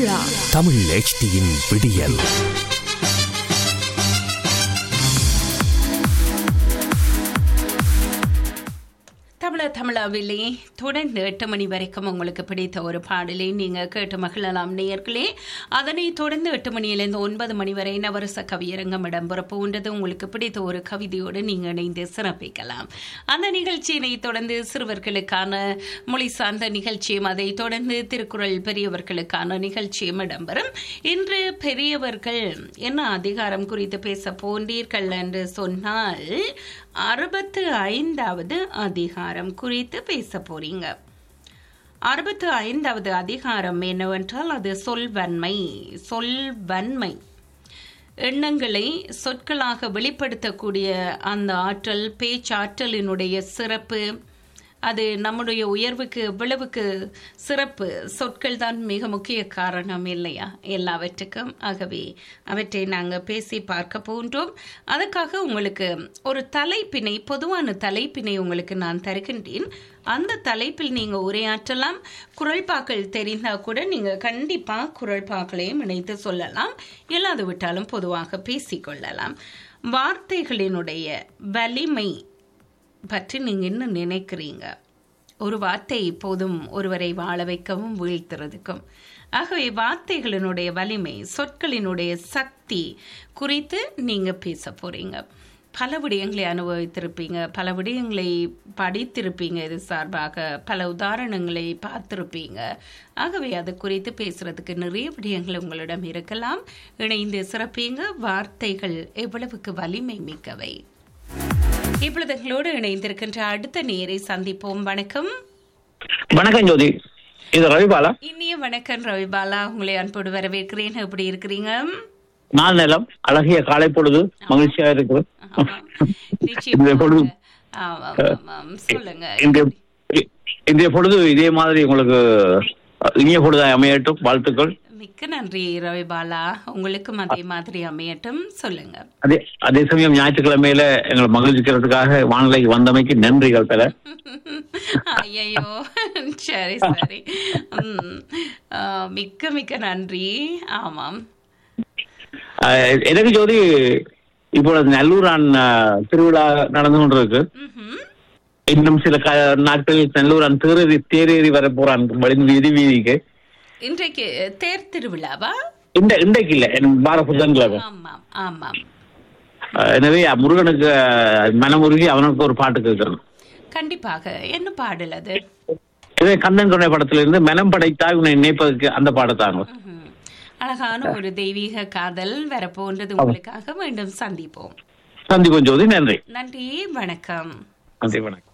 தமிழா தமிழ் HDயின் விடியல் தமிழ தமிழாவிலே தொடர்ந்து எட்டு மணி வரைக்கும் உங்களுக்கு பிடித்த ஒரு பாடலை நீங்கள் கேட்டு மகிழலாம் நேயர்களே அதனை தொடர்ந்து எட்டு மணியிலிருந்து ஒன்பது மணி வரை நவரச கவியரங்கம் இடம்பெற போன்றது உங்களுக்கு பிடித்த ஒரு கவிதையோடு நீங்கள் இணைந்து சிறப்பிக்கலாம் அந்த நிகழ்ச்சியினை தொடர்ந்து சிறுவர்களுக்கான மொழி சார்ந்த நிகழ்ச்சியும் அதை தொடர்ந்து திருக்குறள் பெரியவர்களுக்கான நிகழ்ச்சியும் இடம்பெறும் இன்று பெரியவர்கள் என்ன அதிகாரம் குறித்து பேச போன்றீர்கள் என்று சொன்னால் அறுபத்து ஐந்தாவது அதிகாரம் குறித்து பேச போறீங்க அறுபத்து ஐந்தாவது அதிகாரம் என்னவென்றால் அது சொல்வன்மை சொல்வன்மை எண்ணங்களை சொற்களாக வெளிப்படுத்தக்கூடிய அந்த ஆற்றல் பேச்சாற்றலினுடைய சிறப்பு அது நம்முடைய உயர்வுக்கு எவ்வளவுக்கு சிறப்பு சொற்கள் தான் மிக முக்கிய காரணம் இல்லையா எல்லாவற்றுக்கும் ஆகவே அவற்றை நாங்கள் பேசி பார்க்க போன்றோம் அதுக்காக உங்களுக்கு ஒரு தலைப்பினை பொதுவான தலைப்பினை உங்களுக்கு நான் தருகின்றேன் அந்த தலைப்பில் நீங்கள் உரையாற்றலாம் குரல்பாக்கள் தெரிந்தால் கூட நீங்கள் கண்டிப்பாக குரல்பாக்களையும் இணைத்து சொல்லலாம் இல்லாது விட்டாலும் பொதுவாக பேசிக்கொள்ளலாம் வார்த்தைகளினுடைய வலிமை பற்றி நீங்கள் என்ன நினைக்கிறீங்க ஒரு வார்த்தை இப்போதும் ஒருவரை வாழ வைக்கவும் வீழ்த்துறதுக்கும் ஆகவே வார்த்தைகளினுடைய வலிமை சொற்களினுடைய சக்தி குறித்து நீங்கள் பேச போறீங்க பல விடயங்களை அனுபவித்திருப்பீங்க பல விடயங்களை படித்திருப்பீங்க இது சார்பாக பல உதாரணங்களை பார்த்திருப்பீங்க ஆகவே அது குறித்து பேசுறதுக்கு நிறைய விடயங்கள் உங்களிடம் இருக்கலாம் இணைந்து சிறப்பீங்க வார்த்தைகள் எவ்வளவுக்கு வலிமை மிக்கவை இப்பொழுது எங்களோடு இணைந்திருக்கின்ற அடுத்த நேரை சந்திப்போம் வணக்கம் வணக்கம் ஜோதி இது ரவிபாலா இனிய வணக்கம் ரவிபாலா உங்களை அன்போடு வரவேற்கிறேன் எப்படி இருக்கிறீங்க நாள் நிலம் அழகிய காலை பொழுது மகிழ்ச்சியா இருக்கு ஆமா. இந்த நிச்சயமாக. பொழுது ஆமாம், ஆமாம். சொல்லுங்க இந்த இன்றைய பொழுது இதே மாதிரி உங்களுக்கு இனிய பொழுதாய் அமையட்டும் வாழ்த்துக்கள் மிக்க நன்றி ரவிபாலா உங்களுக்கும் அதே மாதிரி அமையட்டும் சொல்லுங்க அதே அதே சமயம் ஞாயிற்றுக்கிழமையில எங்களை மகிழ்ச்சிக்கிறதுக்காக வானிலைக்கு வந்தமைக்கு நன்றிகள் பெற ஐயோ சரி சரி உம். ஆ, மிக்க மிக்க நன்றி ஆமாம் அஹ், எனக்கு ஜோதி இப்பொழுது நல்லூரான் அஹ், திருவிழா நடந்து கொண்டிருக்கு ம்ஹும். இன்னும் சில க- நாட்களில் நல்லூரான் தேரேறி தேரேறி வர போறான் வழி வீதி வீதிக்கு இன்றைக்கு தேர் திருவிழாவா இந்த இன்றைக்கு இல்ல வார புதன்கிழமை ஆமாம் ஆமாம் அஹ் எனவே முருகனுக்கு அஹ், மனமுருகி அவனுக்கு ஒரு பாட்டு கேட்கிறேன் கண்டிப்பாக என்ன பாடல் அது இதே கந்தன் கொண்டை படத்துல இருந்து மனம் படைத்தாய் உன்னை நினைப்பதற்கு அந்த பாடத்தாங்க ம்ஹும். அழகான ஒரு தெய்வீக காதல் வரப்போன்றது உங்களுக்காக மீண்டும் சந்திப்போம் சந்திப்போம் ஜோதி நன்றி நன்றி வணக்கம் நன்றி வணக்கம்